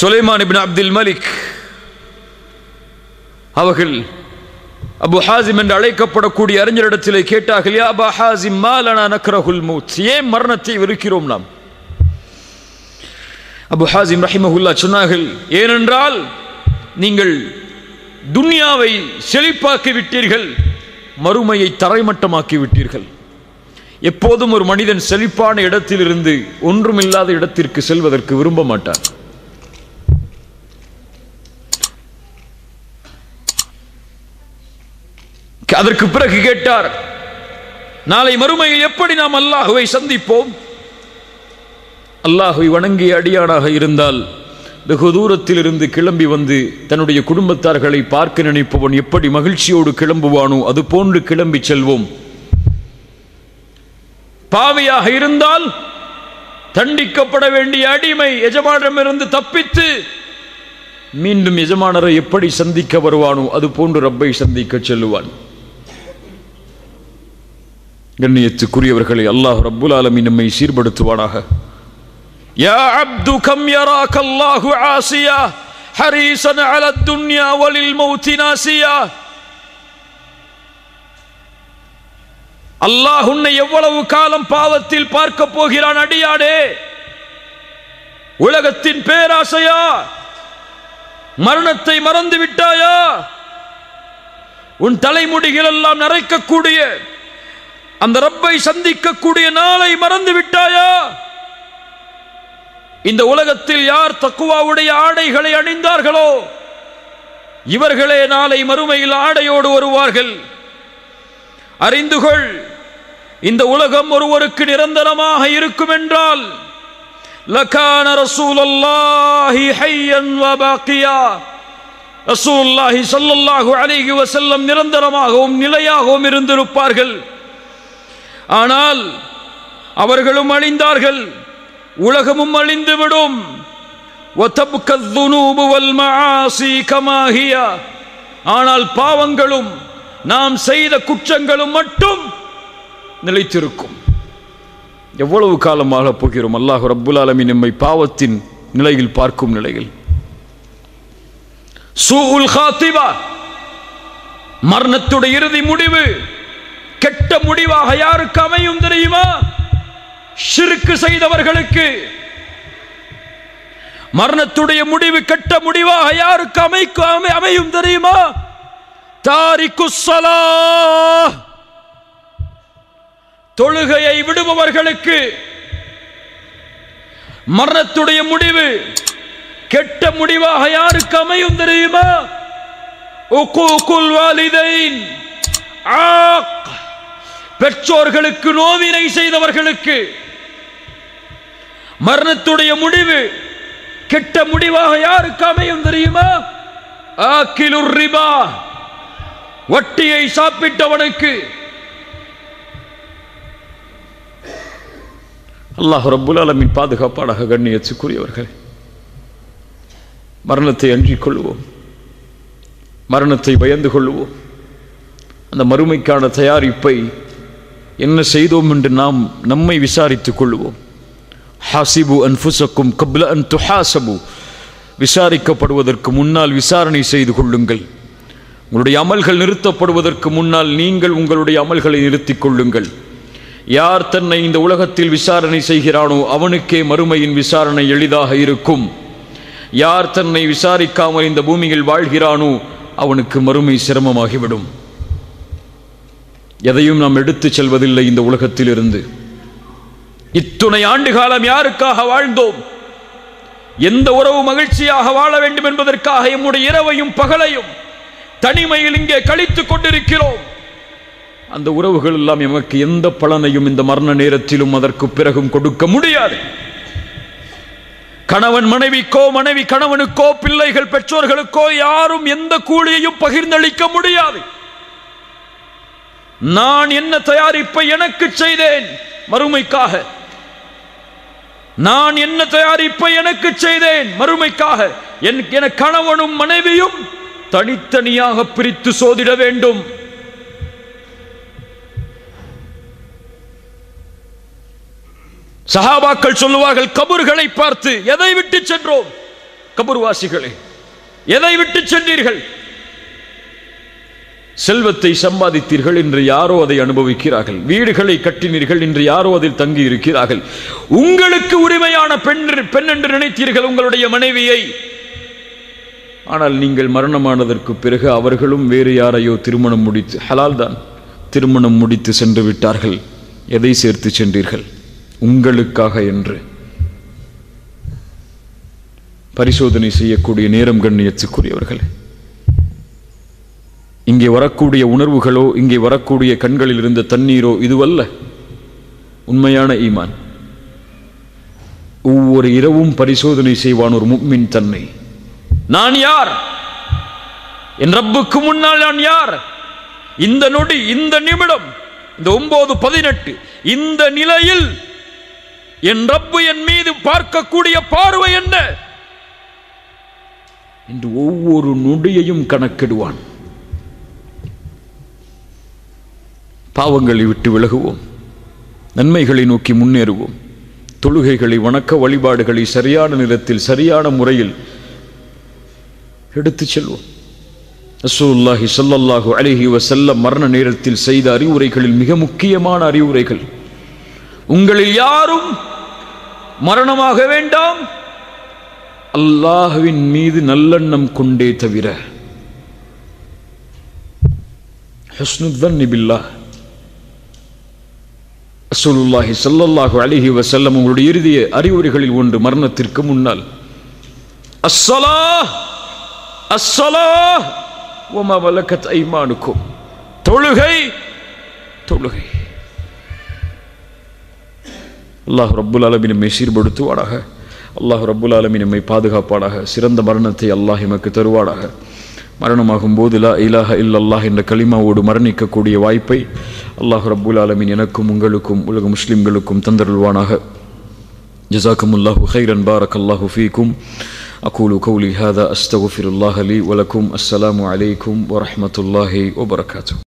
சுலைமான் இப்னு அப்துல் மலிக் அவர்கள் அபு ஹாசிம் என்று அழைக்கப்படக்கூடிய அறிஞரிடத்திலே கேட்டார்கள் யா அபா ஹாசிம் மாலனா நக்ரஹுல் மௌத் ஏன் மரணத்தை வெறுக்கிறோம் நாம் அபு ஹாசிம் ரஹிமஹுல்லா சொன்னார்கள் ஏனென்றால் நீங்கள் துன்யாவை செழிப்பாக்கி விட்டீர்கள் மறுமையை தரைமட்டமாக்கி விட்டீர்கள் எப்போதும் ஒரு மனிதன் செழிப்பான இடத்திலிருந்து ஒன்றுமில்லாத இடத்திற்கு செல்வதற்கு விரும்ப மாட்டான் அதற்கு பிறகு கேட்டார் நாளை மறுமையில் எப்படி நாம் அல்லாஹுவை சந்திப்போம் அல்லாஹுவை வணங்கிய அடியானாக இருந்தால் வெகு தூரத்தில் இருந்து கிளம்பி வந்து தன்னுடைய குடும்பத்தார்களை பார்க்க நினைப்பவன் எப்படி மகிழ்ச்சியோடு கிளம்புவானோ அது போன்று கிளம்பி செல்வோம் பாவியாக இருந்தால் தண்டிக்கப்பட வேண்டிய அடிமை எஜமானமிருந்து தப்பித்து மீண்டும் எஜமானரை எப்படி சந்திக்க வருவானோ அது போன்று ரப்பை சந்திக்க செல்லுவான் கண்ணியத்துக்குரியவர்களை அல்லாஹ் ரப்புல் ஆலமீன் நம்மை சீர்படுத்துவானாக யா அப்து கம் யராக அல்லாஹு ஆசியா ஹரீசன் அல துன்யா வலில் மௌத்தி நாசியா அல்லாஹ் உன்னை எவ்வளவு காலம் பாவத்தில் பார்க்க போகிறான் அடியாடே உலகத்தின் பேராசையா மரணத்தை மறந்து விட்டாயா உன் தலைமுடிகள் எல்லாம் நரைக்கக்கூடிய அந்த ரப்பை சந்திக்கக்கூடிய நாளை மறந்து விட்டாயா இந்த உலகத்தில் யார் தக்குவாவுடைய ஆடைகளை அணிந்தார்களோ இவர்களே நாளை மறுமையில் ஆடையோடு வருவார்கள் அறிந்து கொள் இந்த உலகம் ஒருவருக்கு நிரந்தரமாக இருக்கும் என்றால் லகான ரசூலல்லாஹி ஹய்யன் வ பாக்கியா ரசூலுல்லாஹி ஸல்லல்லாஹு அலைஹி வஸல்லம் நிரந்தரமாகவும் நிலையாகவும் இருந்திருப்பார்கள் ஆனால் அவர்களும் அழிந்தார்கள் உலகமும் அழிந்துவிடும் وتبقى الذنوب والمعاصي كما هي ஆனால் பாவங்களும் நாம் செய்த குற்றங்களும் மட்டும் நிலைத்திருக்கும் எவ்வளவு காலமாக போகிறோம் அல்லாஹ் ரப்புல் ஆலமீன் நம்மை பாவத்தின் நிலையில் பார்க்கும் நிலையில் சூஉல் ஹாத்திபா மரணத்துடைய இறுதி முடிவு கெட்ட முடிவாக யாருக்கு அமையும் தெரியுமா ஷிருக்கு செய்தவர்களுக்கு மரணத்துடைய முடிவு கெட்ட முடிவாக யாருக்கு அமைக்கு அமை- அமையும் தெரியுமா தாரிக்கு தொழுகையை விடுபவர்களுக்கு மரணத்துடைய முடிவு கெட்ட முடிவாக யாருக்கு அமையும் தெரியுமா உக்கூக்குல் வாலிதைன் ஆக். பெற்றோர்களுக்கு நோவினை செய்தவர்களுக்கு மரணத்துடைய முடிவு கெட்ட முடிவாக யாருக்கு அமையும் தெரியுமா ஆக்கிலுர் ரிபா வட்டியை சாப்பிட்டவனுக்கு அல்லாஹ் ரப்புல் ஆலமீன் பாதுகாப்பாடாக கண்ணியத்துக்குரியவர்கள் மரணத்தை அஞ்சிக் கொள்வோம் மரணத்தை பயந்து கொள்வோம் அந்த மறுமைக்கான தயாரிப்பை என்ன செய்தோம் என்று நாம் நம்மை விசாரித்துக் கொள்வோம் ஹாசிபு அன்ஃபுசக்கும் கப்ல அன் துஹாசபு விசாரிக்கப்படுவதற்கு முன்னால் விசாரணை செய்து கொள்ளுங்கள் உங்களுடைய அமல்கள் நிறுத்தப்படுவதற்கு முன்னால் நீங்கள் உங்களுடைய அமல்களை நிறுத்திக் கொள்ளுங்கள் யார் தன்னை இந்த உலகத்தில் விசாரணை செய்கிறானோ அவனுக்கே மறுமையின் விசாரணை எளிதாக இருக்கும் யார் தன்னை விசாரிக்காமல் இந்த பூமியில் வாழ்கிறானோ அவனுக்கு மறுமை சிரமமாகிவிடும் எதையும் நாம் எடுத்துச் செல்வதில்லை இந்த உலகத்தில் இருந்து இத்துணை ஆண்டு காலம் யாருக்காக வாழ்ந்தோம் எந்த உறவு மகிழ்ச்சியாக வாழ வேண்டும் என்பதற்காக எம்முடைய இரவையும் பகலையும் தனிமையில் இங்கே கழித்துக் கொண்டிருக்கிறோம் அந்த உறவுகள் எல்லாம் எமக்கு எந்த பலனையும் இந்த மரண நேரத்திலும் அதற்கு பிறகும் கொடுக்க முடியாது கணவன் மனைவிக்கோ மனைவி கணவனுக்கோ பிள்ளைகள் பெற்றோர்களுக்கோ யாரும் எந்த கூலியையும் பகிர்ந்தளிக்க முடியாது நான் என்ன தயாரிப்பை எனக்கு செய்தேன் மறுமைக்காக நான் என்ன தயாரிப்பை எனக்கு செய்தேன் மறுமைக்காக என் என கணவனும் மனைவியும் தனித்தனியாக பிரித்து சோதிட வேண்டும் சஹாபாக்கள் சொல்லுவார்கள் கபர்களை பார்த்து எதை விட்டு சென்றோம் கபர்வாசிகளே எதை விட்டு சென்றீர்கள் செல்வத்தை சம்பாதித்தீர்கள் இன்று யாரோ அதை அனுபவிக்கிறார்கள் வீடுகளை கட்டினீர்கள் இன்று யாரோ அதில் தங்கி இருக்கிறார்கள் உங்களுக்கு உரிமையான பெண் பெண் என்று நினைத்தீர்கள் உங்களுடைய மனைவியை ஆனால் நீங்கள் மரணமானதற்கு பிறகு அவர்களும் வேறு யாரையோ திருமணம் முடித்து ஹலால் தான் திருமணம் முடித்து சென்று விட்டார்கள் எதை சேர்த்து சென்றீர்கள் உங்களுக்காக என்று பரிசோதனை செய்யக்கூடிய நேரம் கண்ணியத்துக்குரியவர்களே இங்கே வரக்கூடிய உணர்வுகளோ இங்கே வரக்கூடிய கண்களில் இருந்த தண்ணீரோ இதுவல்ல உண்மையான ஈமான் ஒவ்வொரு இரவும் பரிசோதனை செய்வான் ஒரு முக்மின் தன்னை நான் யார் என் ரப்புக்கு முன்னால் நான் யார் இந்த நொடி இந்த நிமிடம் இந்த ஒன்பது பதினெட்டு இந்த நிலையில் என் ரப்பு என் மீது பார்க்கக்கூடிய பார்வை என்ன என்று ஒவ்வொரு நொடியையும் கணக்கிடுவான் பாவங்களை விட்டு விலகுவோம் நன்மைகளை நோக்கி முன்னேறுவோம் தொழுகைகளை வணக்க வழிபாடுகளை சரியான நேரத்தில் சரியான முறையில் எடுத்துச் செல்வோம் ரசூலுல்லாஹி ஸல்லல்லாஹு அலைஹி வஸல்லம் மரண நேரத்தில் செய்த அறிவுரைகளில் மிக முக்கியமான அறிவுரைகள் உங்களில் யாரும் மரணமாக வேண்டாம் அல்லாஹ்வின் மீது நல்லெண்ணம் கொண்டே தவிர ஹஸ்னுத்தன்னி பில்லாஹ் ரசூலுல்லாஹி ஸல்லல்லாஹு அலைஹி வஸல்லம் உங்களுடைய இறுதிய அறிவுரைகளில் ஒன்று மரணத்திற்கு முன்னால் அஸ்ஸலாஹ் அஸ்ஸலாஹ் வமா மலக்கத் ஐமானுக்கும் தொழுகை தொழுகை அல்லாஹ் ரப்புல் ஆலமீன் நம்மை சீர்படுத்துவாடாக அல்லாஹ் ரப்புல் ஆலமீன் நம்மை பாதுகாப்பாடாக சிறந்த மரணத்தை அல்லாஹ் எமக்கு தருவாடாக மரணமாகும் போது லா இலாஹ இல்லல்லாஹ் என்ற கலிமாவோடு மரணிக்கக்கூடிய வாய்ப்பை அல்லாஹ் ரப்புல் ஆலமீன் எனக்கும் உங்களுக்கும் உலக முஸ்லிம்களுக்கும் தந்தருள்வானாக جزاكم الله خيرا بارك الله فيكم أقول قولي هذا أستغفر الله لي ولكم السلام عليكم ورحمة الله وبركاته